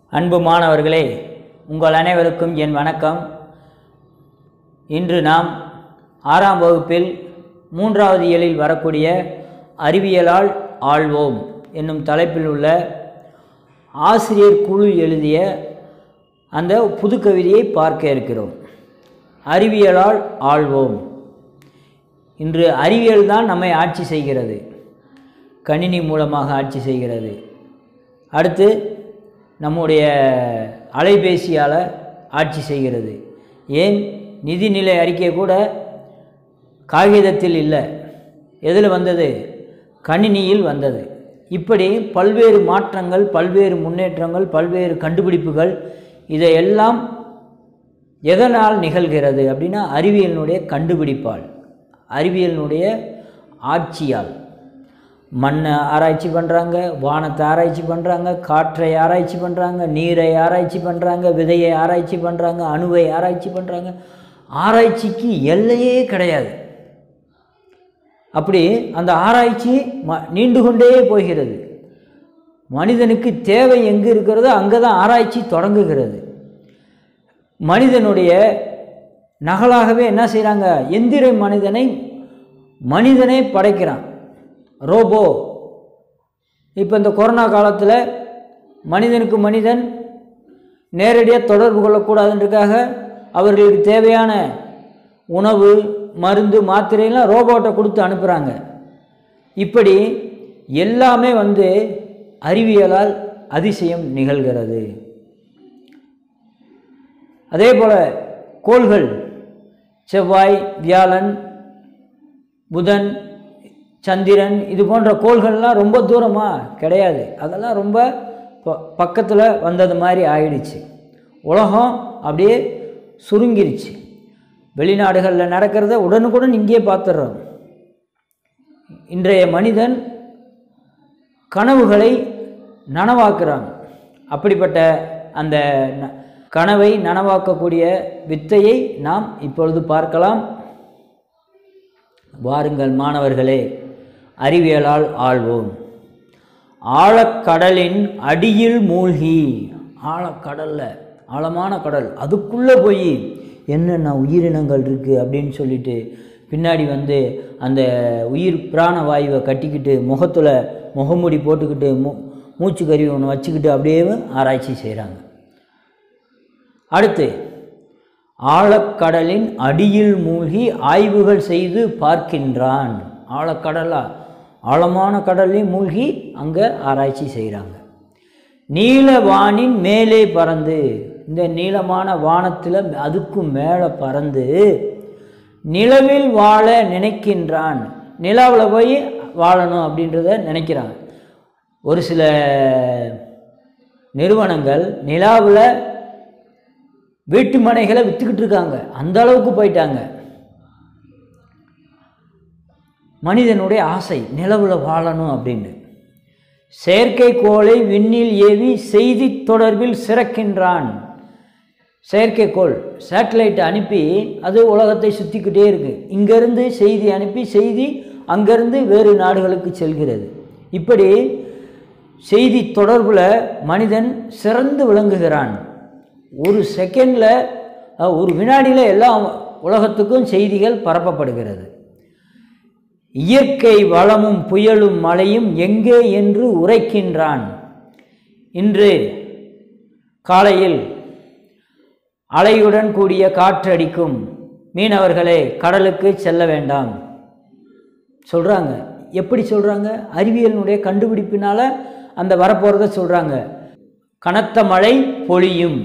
அன்பு மாணவர்களே உங்கள் அனைவருக்கும் என் வணக்கம் இன்று நாம் ஆறாம் வகுப்பில் மூன்றாவது இயலில் வரக்கூடிய அறிவியலால் ஆள்வோம் என்னும் தலைப்பில் உள்ள ஆசிரியர் குழு எழுதிய அந்த புதுக்கவிதையை பார்க்க இருக்கிறோம் அறிவியலால் ஆள்வோம் இன்று அறிவியல் தான் நம்மை ஆட்சி செய்கிறது கணினி மூலமாக ஆட்சி செய்கிறது அடுத்து நம்முடைய அலைபேசியால் ஆட்சி செய்கிறது ஏன் நிதிநிலை அறிக்கை கூட காகிதத்தில் இல்லை எதில் வந்தது கணினியில் வந்தது இப்படி பல்வேறு மாற்றங்கள் பல்வேறு முன்னேற்றங்கள் பல்வேறு கண்டுபிடிப்புகள் இதையெல்லாம் எதனால் நிகழ்கிறது அப்படின்னா அறிவியலினுடைய கண்டுபிடிப்பால் அறிவியலினுடைய ஆட்சியால் மண்ணை ஆராய்ச்சி பண்ணுறாங்க வானத்தை ஆராய்ச்சி பண்ணுறாங்க காற்றை ஆராய்ச்சி பண்ணுறாங்க நீரை ஆராய்ச்சி பண்ணுறாங்க விதையை ஆராய்ச்சி பண்ணுறாங்க அணுவை ஆராய்ச்சி பண்ணுறாங்க ஆராய்ச்சிக்கு எல்லையே கிடையாது அப்படி அந்த ஆராய்ச்சி ம நீண்டு கொண்டே போகிறது மனிதனுக்கு தேவை எங்கே இருக்கிறதோ அங்கே தான் ஆராய்ச்சி தொடங்குகிறது மனிதனுடைய நகலாகவே என்ன செய்கிறாங்க எந்திர மனிதனை மனிதனை படைக்கிறான் ரோபோ இப்போ இந்த கொரோனா காலத்தில் மனிதனுக்கு மனிதன் நேரடியாக தொடர்பு கொள்ளக்கூடாதுன்றதுக்காக அவர்களுக்கு தேவையான உணவு மருந்து மாத்திரையெல்லாம் ரோபோட்டை கொடுத்து அனுப்புகிறாங்க இப்படி எல்லாமே வந்து அறிவியலால் அதிசயம் நிகழ்கிறது அதே போல் கோள்கள் செவ்வாய் வியாழன் புதன் சந்திரன் இது போன்ற கோள்கள்லாம் ரொம்ப தூரமாக கிடையாது அதெல்லாம் ரொம்ப ப பக்கத்தில் வந்தது மாதிரி ஆயிடுச்சு உலகம் அப்படியே சுருங்கிருச்சு வெளிநாடுகளில் நடக்கிறத உடனுக்குடன் இங்கேயே பார்த்துடுறோம் இன்றைய மனிதன் கனவுகளை நனவாக்குறான் அப்படிப்பட்ட அந்த கனவை நனவாக்கக்கூடிய வித்தையை நாம் இப்பொழுது பார்க்கலாம் வாருங்கள் மாணவர்களே அறிவியலால் ஆள்வோம் ஆழக்கடலின் அடியில் மூழ்கி ஆழக்கடலில் ஆழமான கடல் அதுக்குள்ளே போய் என்னென்ன உயிரினங்கள் இருக்குது அப்படின்னு சொல்லிட்டு பின்னாடி வந்து அந்த உயிர் பிராண வாயுவை கட்டிக்கிட்டு முகத்தில் முகமூடி போட்டுக்கிட்டு மூ மூச்சு கருவி ஒன்று வச்சுக்கிட்டு அப்படியே ஆராய்ச்சி செய்கிறாங்க அடுத்து ஆழக்கடலின் அடியில் மூழ்கி ஆய்வுகள் செய்து பார்க்கின்றான் ஆழக்கடலா ஆழமான கடல்லையும் மூழ்கி அங்கே ஆராய்ச்சி செய்கிறாங்க நீல வானின் மேலே பறந்து இந்த நீளமான வானத்தில் அதுக்கும் மேலே பறந்து நிலவில் வாழ நினைக்கின்றான் நிலாவில் போய் வாழணும் அப்படின்றத நினைக்கிறான் ஒரு சில நிறுவனங்கள் நிலாவில் வீட்டு மனைகளை விற்றுக்கிட்டு இருக்காங்க அந்த அளவுக்கு போயிட்டாங்க மனிதனுடைய ஆசை நிலவில் வாழணும் அப்படின்னு செயற்கைக்கோளை விண்ணில் ஏவி செய்தி தொடர்பில் சிறக்கின்றான் செயற்கைக்கோள் சேட்டலைட்டை அனுப்பி அது உலகத்தை சுற்றிக்கிட்டே இருக்கு இங்கேருந்து செய்தி அனுப்பி செய்தி அங்கேருந்து வேறு நாடுகளுக்கு செல்கிறது இப்படி செய்தி தொடர்பில் மனிதன் சிறந்து விளங்குகிறான் ஒரு செகண்டில் ஒரு வினாடியில் எல்லா உலகத்துக்கும் செய்திகள் பரப்பப்படுகிறது இயற்கை வளமும் புயலும் மழையும் எங்கே என்று உரைக்கின்றான் இன்று காலையில் அலையுடன் கூடிய காற்றடிக்கும் மீனவர்களே கடலுக்கு செல்ல வேண்டாம் சொல்கிறாங்க எப்படி சொல்கிறாங்க அறிவியலினுடைய கண்டுபிடிப்பினால் அந்த வரப்போகிறத சொல்கிறாங்க கனத்த மழை பொழியும்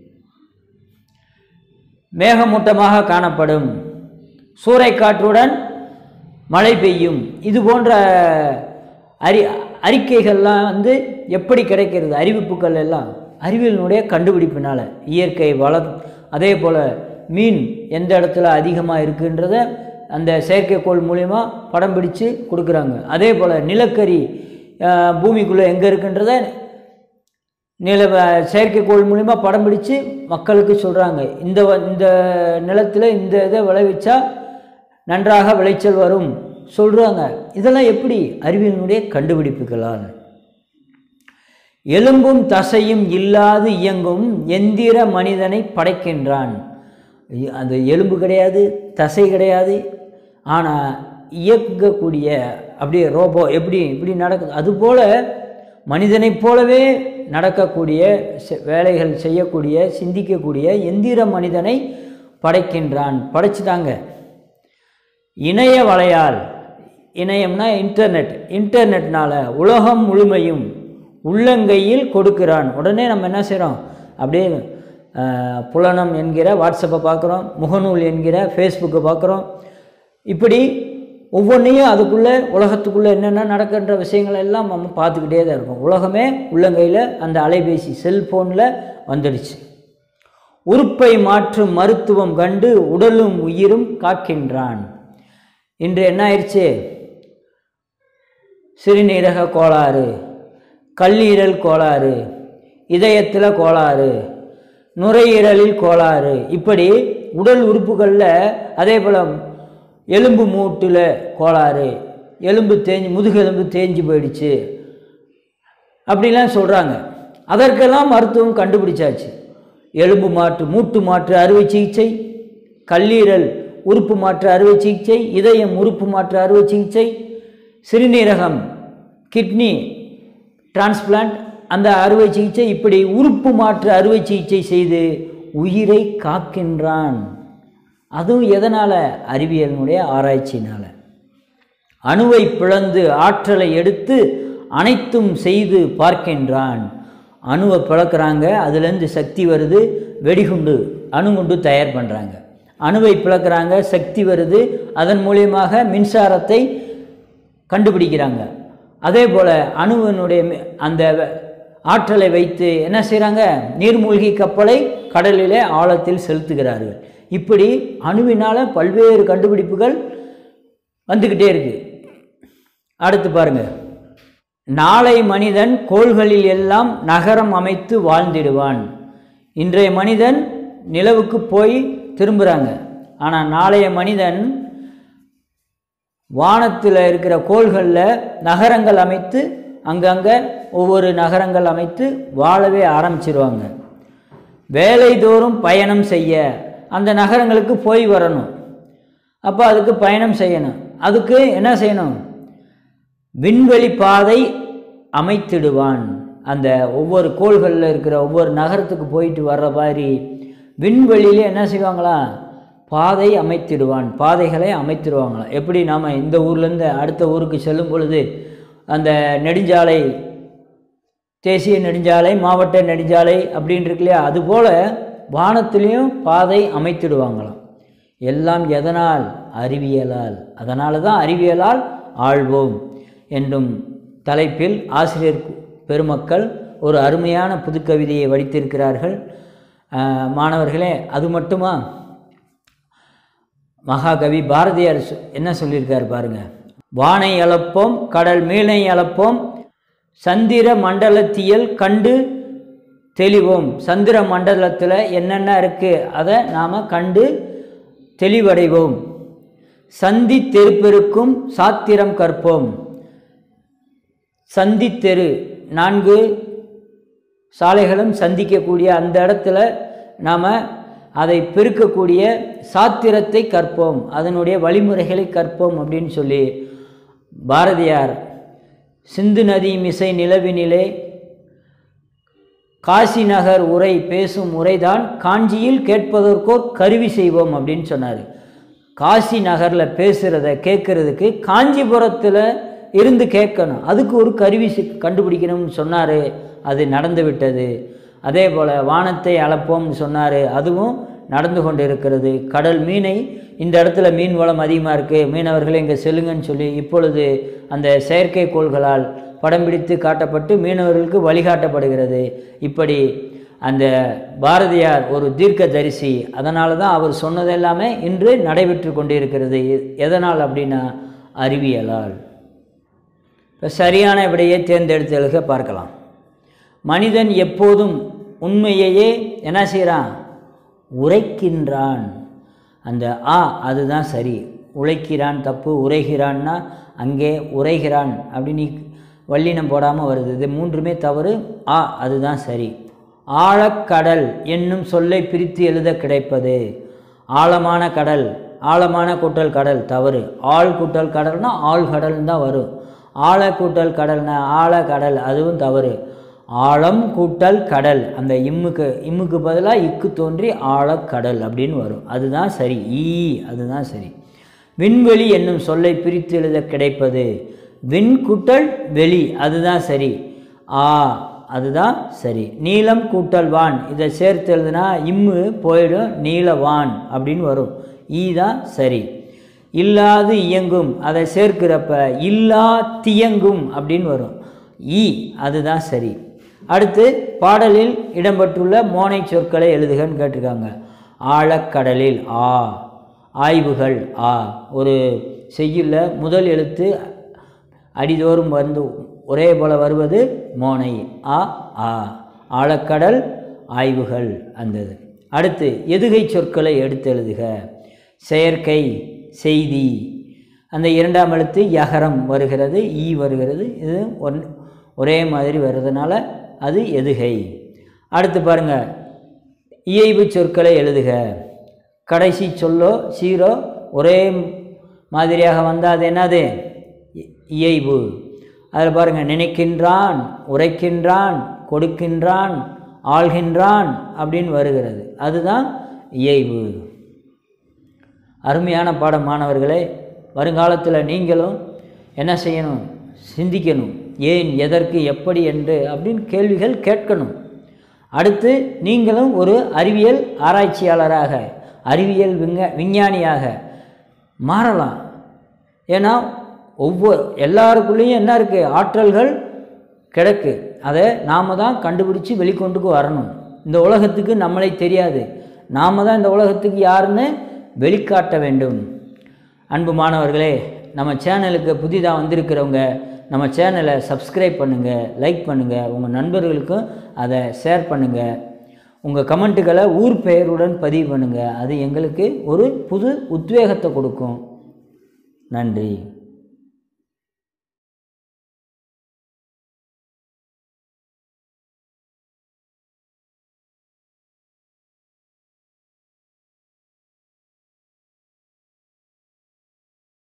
மேகமூட்டமாக காணப்படும் சூறைக்காற்றுடன் மழை பெய்யும் இது போன்ற அறி அறிக்கைகள்லாம் வந்து எப்படி கிடைக்கிறது அறிவிப்புகள் எல்லாம் அறிவியலினுடைய கண்டுபிடிப்பினால் இயற்கை வளம் அதே போல் மீன் எந்த இடத்துல அதிகமாக இருக்குன்றத அந்த செயற்கைக்கோள் மூலிமா படம் பிடிச்சு கொடுக்குறாங்க அதே போல் நிலக்கரி பூமிக்குள்ளே எங்கே இருக்குன்றத நில செயற்கைக்கோள் மூலிமா படம் பிடிச்சு மக்களுக்கு சொல்கிறாங்க இந்த இந்த நிலத்தில் இந்த இதை விளைவிச்சா நன்றாக விளைச்சல் வரும் சொல்கிறாங்க இதெல்லாம் எப்படி அறிவியலினுடைய கண்டுபிடிப்புகளால் எலும்பும் தசையும் இல்லாது இயங்கும் எந்திர மனிதனை படைக்கின்றான் இ- அந்த எலும்பு கிடையாது தசை கிடையாது ஆனால் இயக்கக்கூடிய அப்படியே ரோபோ எப்படி இப்படி நடக்குது அதுபோல் மனிதனைப் போலவே நடக்கக்கூடிய செ- வேலைகள் செய்யக்கூடிய சிந்திக்கக்கூடிய எந்திர மனிதனை படைக்கின்றான் படைச்சிட்டாங்க இணைய வலையால் இணையம்னா இன்டர்நெட் இன்டர்நெட்னால உலகம் முழுமையும் உள்ளங்கையில் கொடுக்கிறான் உடனே நம்ம என்ன செய்கிறோம் அப்படியே அஹ், புலனம் என்கிற வாட்ஸ்அப்பை பார்க்குறோம் முகநூல் என்கிற ஃபேஸ்புக்கை பார்க்குறோம் இப்படி ஒவ்வொன்றையும் அதுக்குள்ளே உலகத்துக்குள்ளே என்னென்ன நடக்கின்ற விஷயங்கள் எல்லாம் நம்ம பார்த்துக்கிட்டே தான் இருக்கோம் உலகமே உள்ளங்கையில் அந்த அலைபேசி செல்ஃபோனில் வந்துடுச்சு உறுப்பை மாற்றும் மருத்துவம் கண்டு உடலும் உயிரும் காக்கின்றான் இன்று என்ன ஆயிடுச்சு சிறுநீரக கோளாறு கல்லீரல் கோளாறு இதயத்தில் கோளாறு நுரையீரலில் கோளாறு இப்படி உடல் உறுப்புகளில் அதே போல் எலும்பு மூட்டில் கோளாறு எலும்பு தேஞ்சு முதுகெலும்பு தேஞ்சு போயிடுச்சு அப்படிலாம் சொல்கிறாங்க அதற்கெல்லாம் மருத்துவம் கண்டுபிடிச்சாச்சு எலும்பு மாற்று மூட்டு மாற்று அறுவை சிகிச்சை கல்லீரல் உறுப்பு மாற்று அறுவை சிகிச்சை இதயம் உறுப்பு மாற்று அறுவை சிகிச்சை சிறுநீரகம் கிட்னி டிரான்ஸ்பிளான்ட் அந்த அறுவை சிகிச்சை இப்படி உறுப்பு மாற்று அறுவை சிகிச்சை செய்து உயிரை காக்கின்றான் அதுவும் எதனால் அறிவியலினுடைய ஆராய்ச்சினால் அணுவை பிளந்து ஆற்றலை எடுத்து அனைத்தும் செய்து பார்க்கின்றான் அணுவை பிளக்குறாங்க அதுலேருந்து சக்தி வருது வெடிகுண்டு அணுகுண்டு தயார் பண்ணுறாங்க அணுவை பிளக்குறாங்க சக்தி வருது அதன் மூலியமாக மின்சாரத்தை கண்டுபிடிக்கிறாங்க அதே போல் அணுவினுடைய மி- அந்த வ- ஆற்றலை வைத்து என்ன செய்கிறாங்க நீர்மூழ்கி கப்பலை கடலிலே ஆழத்தில் செலுத்துகிறார்கள் இப்படி அணுவினால் பல்வேறு கண்டுபிடிப்புகள் வந்துக்கிட்டே இருக்கு அடுத்து பாருங்க நாளை மனிதன் கோள்களில் எல்லாம் நகரம் அமைத்து வாழ்ந்திடுவான் இன்றைய மனிதன் நிலவுக்கு போய் திரும்புகிறாங்க ஆனால் நாளைய மனிதன் வானத்தில் இருக்கிற கோள்களில் நகரங்கள் அமைத்து அங்கங்கே ஒவ்வொரு நகரங்கள் அமைத்து வாழவே ஆரம்பிச்சிருவாங்க வேலைதோறும் பயணம் செய்ய அந்த நகரங்களுக்கு போய் வரணும் அப்போ அதுக்கு பயணம் செய்யணும் அதுக்கு என்ன செய்யணும் விண்வெளி பாதை அமைத்திடுவான் அந்த ஒவ்வொரு கோள்களில் இருக்கிற ஒவ்வொரு நகரத்துக்கு போயிட்டு வர்ற மாதிரி விண்வெளியிலே என்ன செய்வாங்களா பாதை அமைத்திடுவான் பாதைகளை அமைத்திடுவாங்களாம் எப்படி நாம் இந்த ஊர்லேருந்து அடுத்த ஊருக்கு செல்லும் பொழுது அந்த நெடுஞ்சாலை தேசிய நெடுஞ்சாலை மாவட்ட நெடுஞ்சாலை அப்படின்னு இருக்கு இல்லையா அதுபோல் வானத்திலையும் பாதை அமைத்திடுவாங்களாம் எல்லாம் எதனால் அறிவியலால் அதனால தான் அறிவியலால் ஆள்வோம் என்னும் தலைப்பில் ஆசிரியர் பெருமக்கள் ஒரு அருமையான புதுக்கவிதையை வடித்திருக்கிறார்கள் ஆஹ், மாணவர்களே அது மட்டுமா மகாகவி பாரதியார் சொ- என்ன சொல்லியிருக்கார் பாருங்க வானை அளப்போம் கடல் மீனை அளப்போம் சந்திர மண்டலத்தியல் கண்டு தெளிவோம் சந்திர மண்டலத்தில் என்னென்ன இருக்குது அதை நாம் கண்டு தெளிவடைவோம் சந்தி தெருப்பெருக்கும் சாத்திரம் கற்போம் சந்தித்தெரு நான்கு சாலைகளும் சந்திக்கக்கூடிய அந்த இடத்துல நாம் அதை பெருக்கக்கூடிய சாத்திரத்தை கற்போம் அதனுடைய வழிமுறைகளை கற்போம் அப்படின்னு சொல்லி பாரதியார் சிந்து நதி மிசை நிலவினிலே காசி நகர் உரை பேசும் உரைதான் காஞ்சியில் கேட்பதற்கோர் கருவி செய்வோம் அப்படின்னு சொன்னார் காசி நகரில் பேசுகிறத கேட்கறதுக்கு காஞ்சிபுரத்தில் இருந்து கேட்கணும் அதுக்கு ஒரு கருவி சி- கண்டுபிடிக்கணும்னு சொன்னார் அது நடந்து விட்டது அதே போல் வானத்தை அளப்போம்னு சொன்னார் அதுவும் நடந்து கொண்டு இருக்கிறது கடல் மீனை இந்த இடத்துல மீன் வளம் அதிகமாக இருக்குது மீனவர்களே இங்கே செல்லுங்கன்னு சொல்லி இப்பொழுது அந்த செயற்கைக்கோள்களால் படம் பிடித்து காட்டப்பட்டு மீனவர்களுக்கு வழிகாட்டப்படுகிறது இப்படி அந்த பாரதியார் ஒரு தீர்க்கதரிசி அதனால தான் அவர் சொன்னது எல்லாமே இன்று நடைபெற்று கொண்டிருக்கிறது எ- எதனால் அப்படின்னா அறிவியலால் இப்போ சரியான விடையை தேர்ந்தெடுத்து எழுத பார்க்கலாம் மனிதன் எப்போதும் உண்மையையே என்ன செய்கிறான் உரைக்கின்றான் அந்த ஆ அதுதான் சரி உழைக்கிறான் தப்பு உரைகிறான்னா அங்கே உரைகிறான் அப்படின்னு வல்லினம் போடாமல் வருது இது மூன்றுமே தவறு ஆ அதுதான் சரி ஆழக்கடல் என்னும் சொல்லை பிரித்து எழுத கிடைப்பது ஆழமான கடல் ஆழமான கூட்டல் கடல் தவறு ஆழ் கூட்டல் கடல்னா ஆழ்கடல் தான் வரும் ஆழ கூட்டல் கடல்னா ஆழ கடல் அதுவும் தவறு ஆழம் கூட்டல் கடல் அந்த இம்முக்கு இம்முக்கு பதிலாக இக்கு தோன்றி ஆழக்கடல் அப்படின்னு வரும் அதுதான் சரி ஈ அதுதான் சரி விண்வெளி என்னும் சொல்லை பிரித்து எழுத கிடைப்பது விண் கூட்டல் வெளி அதுதான் சரி ஆ அதுதான் சரி நீலம் கூட்டல் வான் இதை சேர்த்து எழுதுனா இம்மு போயிடும் நீலவான் அப்படின்னு வரும் ஈ தான் சரி இல்லாது இயங்கும் அதை சேர்க்கிறப்ப இல்லா தியங்கும் அப்படின்னு வரும் ஈ அதுதான் சரி அடுத்து பாடலில் இடம்பெற்றுள்ள மோனை சொற்களை எழுதுகன்னு கேட்டிருக்காங்க ஆழக்கடலில் ஆ ஆய்வுகள் ஆ ஒரு செய்யுள்ள முதல் எழுத்து அடிதோறும் வந்து ஒரே போல வருவது மோனை ஆ ஆ ஆழக்கடல் ஆய்வுகள் அந்தது அடுத்து எதுகை சொற்களை எடுத்து எழுதுக செயற்கை செய்தி அந்த இரண்டாம் எழுத்து யகரம் வருகிறது ஈ வருகிறது இது ஒன் ஒரே மாதிரி வர்றதுனால அது எதுகை அடுத்து பாருங்க இயைபு சொற்களை எழுதுக கடைசி சொல்லோ சீரோ ஒரே மாதிரியாக வந்தால் அது என்னது இ- இயைபு அதில் பாருங்கள் நினைக்கின்றான் உரைக்கின்றான் கொடுக்கின்றான் ஆள்கின்றான் அப்படின்னு வருகிறது அதுதான் இயைபு அருமையான பாடம் மாணவர்களே வருங்காலத்தில் நீங்களும் என்ன செய்யணும் சிந்திக்கணும் ஏன் எதற்கு எப்படி என்று அப்படின்னு கேள்விகள் கேட்கணும் அடுத்து நீங்களும் ஒரு அறிவியல் ஆராய்ச்சியாளராக அறிவியல் விஞ்ஞ விஞ்ஞானியாக மாறலாம் ஏன்னா ஒவ்வொரு எல்லாருக்குள்ளேயும் என்ன இருக்குது ஆற்றல்கள் கிடக்கு அதை நாம் தான் கண்டுபிடிச்சி வெளிக்கொண்டுக்கு வரணும் இந்த உலகத்துக்கு நம்மளை தெரியாது நாம் தான் இந்த உலகத்துக்கு யாருன்னு வெளிக்காட்ட வேண்டும் அன்பு மாணவர்களே நம்ம சேனலுக்கு புதிதாக வந்திருக்கிறவங்க நம்ம சேனலை சப்ஸ்கிரைப் பண்ணுங்கள் லைக் பண்ணுங்கள் உங்கள் நண்பர்களுக்கும் அதை ஷேர் பண்ணுங்கள் உங்கள் கமெண்ட்டுகளை ஊர் பெயருடன் பதிவு பண்ணுங்கள் அது எங்களுக்கு ஒரு புது உத்வேகத்தை கொடுக்கும் நன்றி